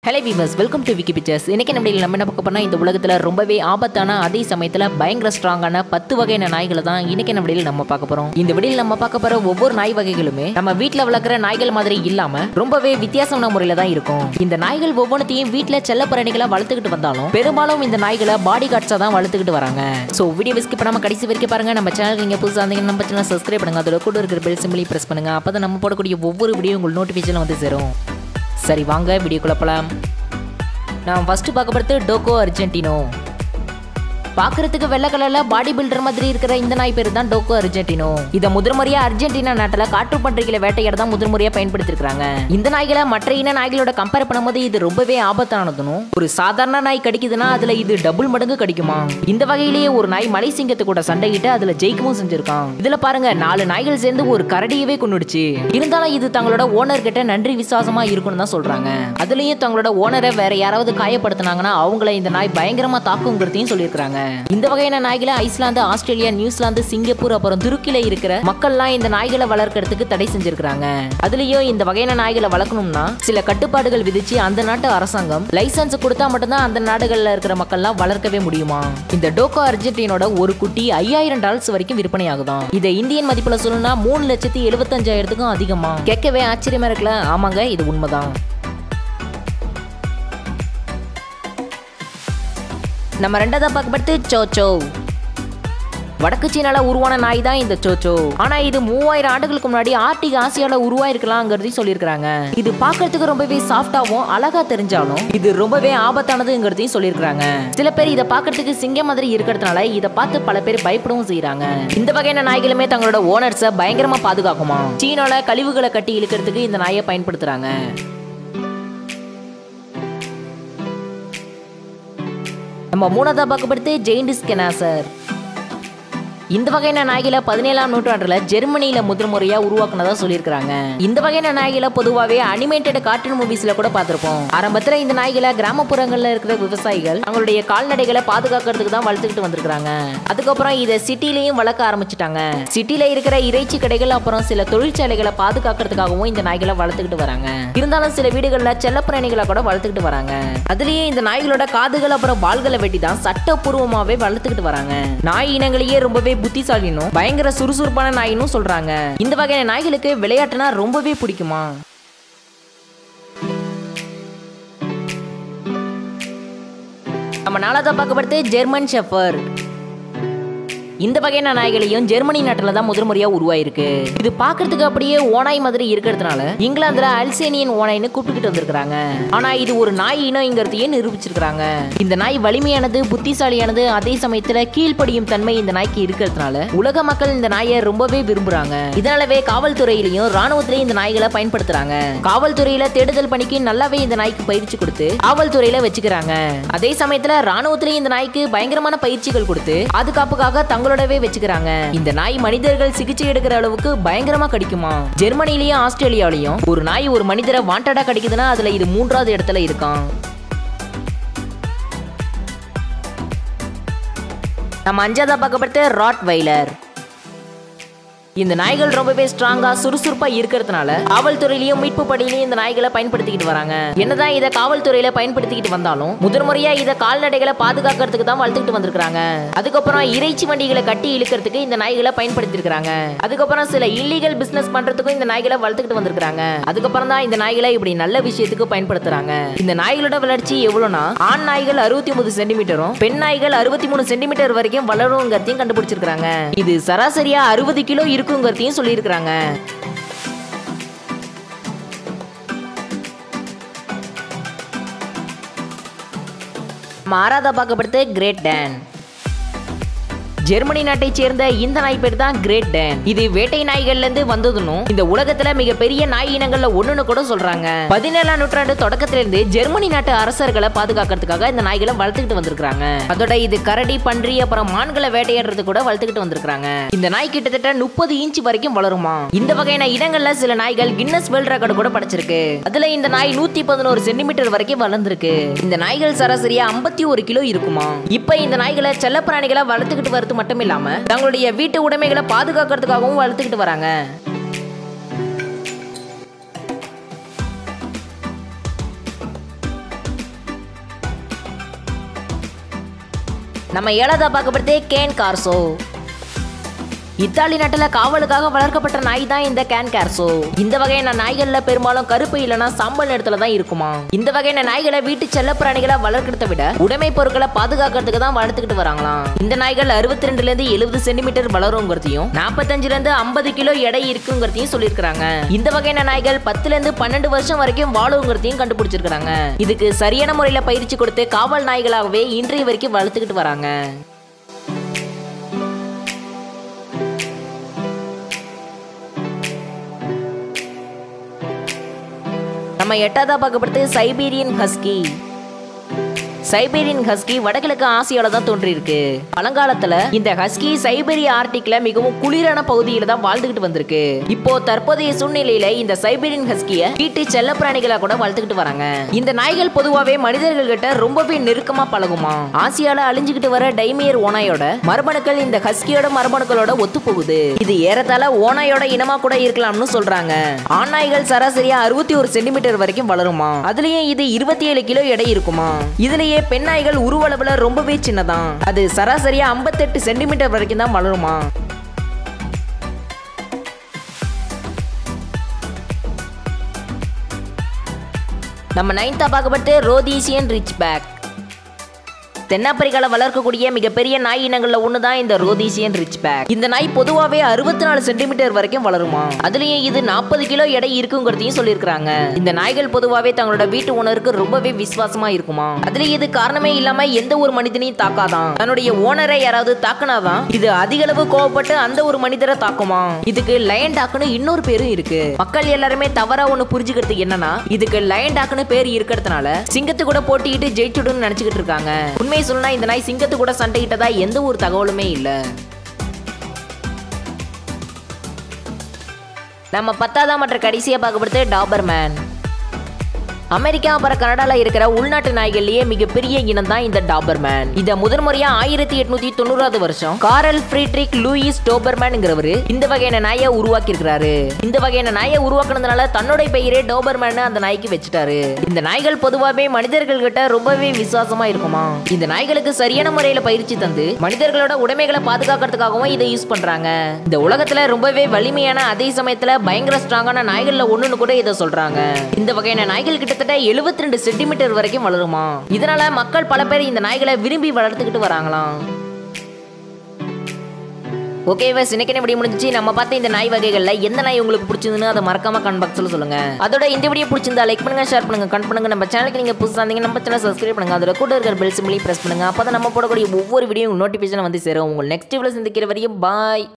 hello viewers welcome to Vicky pictures இன்னைக்கு நம்ம நம்ம என்ன பார்க்க போனால் இந்த உலகத்தில் ரொம்பவே ஆபத்தான அதே சமயத்தில் பயங்கர ஸ்ட்ராங்கான பத்து வகையான நாய்களை தான் இன்னைக்கு நம்ம வீடியோல நம்ம பார்க்க போகிறோம் இந்த வீடியோல நம்ம பார்க்க போகிற ஒவ்வொரு நாய் வகைகளுமே நம்ம வீட்டில் வளர்க்குற நாய்கள் மாதிரி இல்லாமல் ரொம்பவே வித்தியாசமான முறையில் தான் இருக்கும் இந்த நாய்கள் ஒவ்வொன்றத்தையும் வீட்டில் செல்ல பிராணிகளை வளர்த்துக்கிட்டு வந்தாலும் பெரும்பாலும் இந்த நாய்களை பாடி கார்ட்ஸாக தான் வளர்த்துக்கிட்டு வராங்க ஸோ வீடியோ ஸ்கிப் பண்ணாமல் கடைசி வரைக்கும் பாருங்க நம்ம சேனல் நீங்கள் புதுசாக இருந்தீங்கன்னா நம்ம சேனல் சப்ஸ்கிரைப் பண்ணுங்க அதோட கூட இருக்கிற பெல் சிம்பிளி ப்ரெஸ் பண்ணுங்க அப்போ தான் நம்ம போடக்கூடிய ஒவ்வொரு வீடியோ உங்களுக்கு நோட்டிஃபிகேஷன் வந்து சேரும் சரி வாங்க வீடியோக்குள்ள போலாம் நான் ஃபர்ஸ்ட் பார்க்க போகிறது டோக்கோ அர்ஜென்டினோ பார்க்கறதுக்கு வெள்ளை கலர்ல பாடி பில்டர் மாதிரி இருக்கிற இந்த நாய் பேர் தான் டோக்கோ அர்ஜென்டினோ இதை முதன்முறையா அர்ஜென்டினா நாட்டில் காற்று பன்றிகளை வேட்டையாட தான் முதன்முறையா பயன்படுத்திருக்காங்க இந்த நாய்களை மற்ற இன நாய்களோட கம்பேர் பண்ணும்போது இது ரொம்பவே ஆபத்தானதுனும் ஒரு சாதாரண நாய் கடிக்குதுன்னா அதுல இது டபுள் மடங்கு கடிக்குமா இந்த வகையிலேயே ஒரு நாய் மலை சிங்கத்து கூட சண்டையிட்டு அதுல ஜெயிக்கவும் செஞ்சிருக்கான் இதுல பாருங்க நாலு நாய்கள் சேர்ந்து ஒரு கரடியவே கொண்டுடுச்சு இருந்தாலும் இது தங்களோட ஓனர் கிட்ட நன்றி விசுவாசமா இருக்கும்னு தான் சொல்றாங்க அதுலயும் தங்களோட ஓனரை வேற யாராவது காயப்படுத்தினாங்கன்னா அவங்கள இந்த நாய் பயங்கரமா தாக்குங்கிறதையும் சொல்லியிருக்காங்க இந்த வகையான நாய்களை ஐஸ்லாந்து ஆஸ்திரேலியா நியூசிலாந்து சிங்கப்பூர் அப்புறம் துருக்கில இருக்கிற மக்கள்லாம் இந்த நாய்களை வளர்க்கறதுக்கு தடை செஞ்சிருக்காங்க அதுலயும் இந்த வகையான நாய்களை வளர்க்கணும்னா சில கட்டுப்பாடுகள் விதிச்சு அந்த நாட்டு அரசாங்கம் லைசன்ஸ் கொடுத்தா மட்டும்தான் அந்த நாடுகள்ல இருக்கிற மக்கள்லாம் வளர்க்கவே முடியுமா இந்த டோக்கோ அர்ஜென்டினோட ஒரு குட்டி ஐயாயிரம் டாலர்ஸ் வரைக்கும் விற்பனை ஆகுதாம் இதை இந்தியன் மதிப்புல சொல்லணும்னா மூணு லட்சத்தி எழுபத்தஞ்சாயிரத்துக்கும் அதிகமா கேட்கவே ஆச்சரியமா இருக்குல்ல ஆமாங்க இது உண்மைதான் நம்ம ரெண்டாவது பார்க்கப்படுத்து சோச்சோ வடக்கு சீனால உருவான நாய் தான் இந்த சோச்சோ ஆனா இது மூவாயிரம் ஆண்டுகளுக்கு முன்னாடி ஆர்டிக் ஆசியால உருவாயிருக்கலாங்கிறதையும் சொல்லியிருக்காங்க இது பார்க்கறதுக்கு ரொம்பவே சாஃப்டாவும் அழகா தெரிஞ்சாலும் இது ரொம்பவே ஆபத்தானதுங்கிறதையும் சொல்லியிருக்காங்க சில பேர் இதை பார்க்கறதுக்கு சிங்கம் மாதிரி இருக்கிறதுனால இதை பார்த்து பல பேர் பயப்படவும் செய்யறாங்க இந்த வகையான நாய்களுமே தங்களோட ஓனர்ஸை பயங்கரமா பாதுகாக்குமா சீனால கழிவுகளை கட்டி இழுக்கிறதுக்கு இந்த நாயை பயன்படுத்துறாங்க நம்ம மூணாவதா பார்க்கப்படுத்து ஜெயின்டிஸ் கெனாசர் இந்த வகையான நாய்களை பதினேழாம் நூற்றாண்டுல ஜெர்மனியில முதல் முறையா உருவாக்குனதா சொல்லியிருக்காங்க இந்த வகையான நாய்களை பொதுவாகவே அனிமேட்டட் கார்ட்டூன் மூவிஸ்ல கூட பார்த்திருப்போம் ஆரம்பத்துல இந்த நாய்களை கிராமப்புறங்கள்ல இருக்கிற விவசாயிகள் அவங்களுடைய கால்நடைகளை பாதுகாக்கிறதுக்கு தான் வளர்த்துக்கிட்டு வந்திருக்காங்க அதுக்கப்புறம் இதை சிட்டிலையும் வளர்க்க ஆரம்பிச்சிட்டாங்க சிட்டில இருக்கிற இறைச்சி கடைகள் அப்புறம் சில தொழிற்சாலைகளை பாதுகாக்கிறதுக்காகவும் இந்த நாய்களை வளர்த்துக்கிட்டு வராங்க இருந்தாலும் சில வீடுகள்ல செல்லப்பிராணிகளை கூட வளர்த்துக்கிட்டு வராங்க அதுலயே இந்த நாய்களோட காதுகள் அப்புறம் வாள்களை வெட்டி தான் சட்டப்பூர்வமாவே வளர்த்துக்கிட்டு வராங்க நாய் இனங்களையே ரொம்பவே புத்திசாலினும் பயங்கர சுறுசுறுப்பான நாயினும் சொல்றாங்க இந்த வகையான நாய்களுக்கு விளையாட்டுனா ரொம்பவே பிடிக்குமா நம்ம நாளாக பார்க்கப்படுது ஜெர்மன் ஷெஃபர் இந்த வகையான நாய்களையும் ஜெர்மனி நாட்டில் தான் முதல் முறையாக உருவாயிருக்கு இது பார்க்கறதுக்கு அப்படியே ஓனாய் மாதிரி இருக்கிறதுனால இங்கிலாந்துல அல்சேனியன் ஓனாய்னு கூப்பிட்டுக்கிட்டு வந்திருக்காங்க ஆனா இது ஒரு நாய் இனங்கிறதையே நிரூபிச்சிருக்காங்க இந்த நாய் வலிமையானது புத்திசாலியானது அதே சமயத்துல கீழ்ப்படியும் தன்மை இந்த நாய்க்கு இருக்கிறதுனால உலக மக்கள் இந்த நாயை ரொம்பவே விரும்புறாங்க இதனாலவே காவல்துறையிலையும் ராணுவத்திலையும் இந்த நாய்களை பயன்படுத்துறாங்க காவல்துறையில தேடுதல் பணிக்கு நல்லாவே இந்த நாய்க்கு பயிற்சி கொடுத்து காவல்துறையில வச்சுக்கிறாங்க அதே சமயத்துல ராணுவத்திலையும் இந்த நாய்க்கு பயங்கரமான பயிற்சிகள் கொடுத்து பாதுகாப்புக்காக தங்களோடவே வச்சுக்கிறாங்க இந்த நாய் மனிதர்கள் சிகிச்சை எடுக்கிற அளவுக்கு பயங்கரமா கடிக்குமா ஜெர்மனிலையும் ஆஸ்திரேலியாலையும் ஒரு நாய் ஒரு மனிதரை வாண்டடா கடிக்குதுன்னா அதுல இது மூன்றாவது இடத்துல இருக்கான் நம்ம அஞ்சாவதா பார்க்கப்படுத்த ராட் வைலர் இந்த நாய்கள் ரொம்பவே ஸ்ட்ராங்கா சுறுசுறுப்பா இருக்கிறதுனால காவல்துறையிலயும் மீட்பு பணியிலையும் இந்த நாய்களை பயன்படுத்திக்கிட்டு வராங்க என்னதான் இதை காவல்துறையில பயன்படுத்திக்கிட்டு வந்தாலும் முதன்முறையா இதை கால்நடைகளை பாதுகாக்கிறதுக்கு தான் வளர்த்துக்கிட்டு வந்திருக்காங்க அதுக்கப்புறம் இறைச்சி வண்டிகளை கட்டி இழுக்கிறதுக்கு இந்த நாய்களை பயன்படுத்திருக்காங்க அதுக்கப்புறம் சில இல்லீகல் பிசினஸ் பண்றதுக்கும் இந்த நாய்களை வளர்த்துக்கிட்டு வந்திருக்காங்க அதுக்கப்புறம் தான் இந்த நாய்களை இப்படி நல்ல விஷயத்துக்கு பயன்படுத்துறாங்க இந்த நாய்களோட வளர்ச்சி எவ்வளவுனா ஆண் நாய்கள் அறுபத்தி ஒன்பது சென்டிமீட்டரும் பெண் நாய்கள் அறுபத்தி மூணு சென்டிமீட்டர் வரைக்கும் வளருங்கிறதையும் கண்டுபிடிச்சிருக்காங்க இது சராசரியா அறுபது கிலோ இருக்குங்கிறதையும் சொல்லியிருக்கிறாங்க மாறாத பார்க்கப்படுத்து கிரேட் டேன் ஜெர்மனி நாட்டை சேர்ந்த இந்த நாய் பேர் தான் கிரேட் டேன் இது வேட்டை நாய்கள்ல இருந்து வந்ததுனும் இந்த உலகத்துல மிகப்பெரிய நாய் இனங்கள்ல ஒண்ணுன்னு கூட சொல்றாங்க பதினேழாம் நூற்றாண்டு தொடக்கத்துல இருந்து ஜெர்மனி நாட்டு அரசர்களை பாதுகாக்கிறதுக்காக இந்த நாய்களை வளர்த்துக்கிட்டு வந்திருக்காங்க அதோட இது கரடி பன்றி அப்புறம் மான்களை வேட்டையாடுறது கூட வளர்த்துக்கிட்டு வந்திருக்காங்க இந்த நாய் கிட்டத்தட்ட முப்பது இன்ச் வரைக்கும் வளருமா இந்த வகையான இடங்கள்ல சில நாய்கள் கின்னஸ் வேர்ல்ட் ரெக்கார்டு கூட படைச்சிருக்கு அதுல இந்த நாய் நூத்தி பதினோரு சென்டிமீட்டர் வரைக்கும் வளர்ந்துருக்கு இந்த நாய்கள் சராசரியா ஐம்பத்தி ஒரு கிலோ இருக்குமா இப்ப இந்த நாய்களை செல்லப்பிராணிகளை வளர்த்துக்கிட்டு வரது மட்டும் இல்லாம தங்களுடைய வீட்டு உடைமைகளை பாதுகாக்கிறதுக்காகவும் வளர்த்துக்கிட்டு வராங்க நம்ம ஏழாவதா பார்க்கப்படுறது கேன் கார்சோ இத்தாலி நாட்டுல காவலுக்காக வளர்க்கப்பட்ட நாய் தான் இந்த கேன் கார்சோ இந்த வகையான நாய்கள்ல பெரும்பாலும் கருப்பு இல்லனா சாம்பல் நிறத்துல தான் இருக்குமா இந்த வகையான நாய்களை வீட்டு செல்ல பிராணிகளை வளர்க்கறத விட உடைமை பொருட்களை பாதுகாக்கிறதுக்கு தான் வளர்த்துக்கிட்டு வராங்களாம் இந்த நாய்கள் அறுபத்தி ரெண்டுல இருந்து எழுபது சென்டிமீட்டர் வளருங்கிறதையும் நாற்பத்தஞ்சுல இருந்து ஐம்பது கிலோ எடை இருக்குங்கிறதையும் சொல்லியிருக்காங்க இந்த வகையான நாய்கள் பத்துல இருந்து பன்னெண்டு வருஷம் வரைக்கும் வாழுங்கிறதையும் கண்டுபிடிச்சிருக்காங்க இதுக்கு சரியான முறையில பயிற்சி கொடுத்து காவல் நாய்களாகவே இன்றைய வரைக்கும் வளர்த்துக்கிட்டு வராங்க நம்ம எட்டாவதா பார்க்கப்படுறது சைபீரியன் ஹஸ்கி சைபீரியன் ஹஸ்கி வடகிழக்கு ஆசியால தான் தோன்றியிருக்கு பழங்காலத்துல இந்த ஹஸ்கி சைபீரிய ஆர்டிக்ல மிகவும் குளிரான பகுதியில தான் வாழ்ந்துகிட்டு வந்திருக்கு இப்போ தற்போதைய சூழ்நிலையில இந்த சைபீரியன் ஹஸ்கிய வீட்டு செல்ல பிராணிகளா கூட வளர்த்துக்கிட்டு வராங்க இந்த நாய்கள் பொதுவாவே மனிதர்கள் கிட்ட ரொம்பவே நெருக்கமா பழகுமா ஆசியால அழிஞ்சுக்கிட்டு வர டைமியர் ஓனாயோட மரபணுக்கள் இந்த ஹஸ்கியோட மரபணுக்களோட ஒத்து போகுது இது ஏறத்தாழ ஓனாயோட இனமா கூட இருக்கலாம்னு சொல்றாங்க ஆண் நாய்கள் சராசரியா அறுபத்தி ஒரு சென்டிமீட்டர் வரைக்கும் வளருமா அதுலயும் இது இருபத்தி ஏழு கிலோ எடை இருக்குமா இதுலயே பெண் நாய்கள் உருவளவுல ரொம்பவே சின்னதான் அது சராசரியா 58 சென்டிமீட்டர் வரைக்கும் தான் வளருமா நம்ம நைன்த்தா பார்க்கப்பட்டு ரோதீசியன் ரிச் பேக் தென்னாப்பிரிக்கால வளர்க்கக்கூடிய மிகப்பெரிய நாய் இனங்கள்ல ஒன்று தான் இந்த ரோதீசியன் ரிச் பேக் இந்த நாய் பொதுவாகவே அறுபத்தி நாலு சென்டிமீட்டர் வரைக்கும் வளருமா அதுலயும் இது நாற்பது கிலோ எடை இருக்குங்கிறதையும் சொல்லியிருக்காங்க இந்த நாய்கள் பொதுவாகவே தங்களோட வீட்டு ஓனருக்கு ரொம்பவே விசுவாசமா இருக்குமா அதுல இது காரணமே இல்லாம எந்த ஒரு மனிதனையும் தாக்காதான் தன்னுடைய ஓனரை யாராவது தாக்குனாதான் இது அதிக அளவு கோவப்பட்டு அந்த ஒரு மனிதரை தாக்குமா இதுக்கு லயன் டாக்குன்னு இன்னொரு பேரும் இருக்கு மக்கள் எல்லாருமே தவறா ஒண்ணு புரிஞ்சுக்கிறது என்னன்னா இதுக்கு லயன் டாக்குன்னு பேர் இருக்கிறதுனால சிங்கத்து கூட போட்டிக்கிட்டு ஜெயிச்சுடுன்னு நினைச்சுக்கிட்டு இருக்காங்க உண்மை சொல்லணும்னா இந்த நாய் சிங்கத்து கூட சண்டையிட்டதா எந்த ஒரு தகவலுமே இல்ல நம்ம பத்தாவதாம் மற்றும் கடைசியா பார்க்கப்படுது டாபர்மேன் அமெரிக்கா அப்புறம் கனடால இருக்கிற உள்நாட்டு நாய்கள்லயே மிகப்பெரிய இனம் தான் இந்த டாபர்மேன் இத முதன் முறையா ஆயிரத்தி எட்நூத்தி தொண்ணூறாவது வருஷம் காரல் ஃப்ரீட்ரிக் லூயிஸ் டோபர்மேன்ங்கிறவரு இந்த வகையான நாயை உருவாக்கி இருக்கிறாரு இந்த வகையான நாயை உருவாக்குனதுனால தன்னுடைய பெயரே டோபர்மேன் அந்த நாய்க்கு வச்சுட்டாரு இந்த நாய்கள் பொதுவாகவே மனிதர்கள் கிட்ட ரொம்பவே விசுவாசமா இருக்குமா இந்த நாய்களுக்கு சரியான முறையில பயிற்சி தந்து மனிதர்களோட உடைமைகளை பாதுகாக்கிறதுக்காகவும் இதை யூஸ் பண்றாங்க இந்த உலகத்துல ரொம்பவே வலிமையான அதே சமயத்துல பயங்கர ஸ்ட்ராங்கான நாய்கள்ல ஒண்ணுன்னு கூட இதை சொல்றாங்க இந்த வகையான நாய்கள் கிட்டத்தட்ட 72 ரெண்டு சென்டிமீட்டர் வரைக்கும் வளருமா இதனால மக்கள் பல பேர் இந்த நாய்களை விரும்பி வளர்த்துக்கிட்டு வராங்களாம் ஓகே வஸ் இன்னைக்கு என்ன வீடியோ முடிஞ்சிச்சு நம்ம பார்த்த இந்த நாய் வகைகள்ல எந்த நாய் உங்களுக்கு பிடிச்சிருந்துன்னு அதை மறக்காம கமெண்ட் பாக்ஸ்ல சொல்லுங்க அதோட இந்த வீடியோ பிடிச்சிருந்தா லைக் பண்ணுங்க ஷேர் பண்ணுங்க கமெண்ட் பண்ணுங்க நம்ம சேனலுக்கு நீங்க புதுசா இருந்தீங்க நம்ம சேனல் சப்ஸ்கிரைப் பண்ணுங்க அதோட கூட இருக்கிற பெல் சிம்பிளையும் பிரஸ் பண்ணுங்க அப்பதான் நம்ம போடக்கூடிய ஒவ்வொரு வீடியோ நோட்டிபிகேஷன் வந்து சேரும் உங்கள் நெக்ஸ்ட் வீடியோ சந்திக்கிற வரையும் பாய்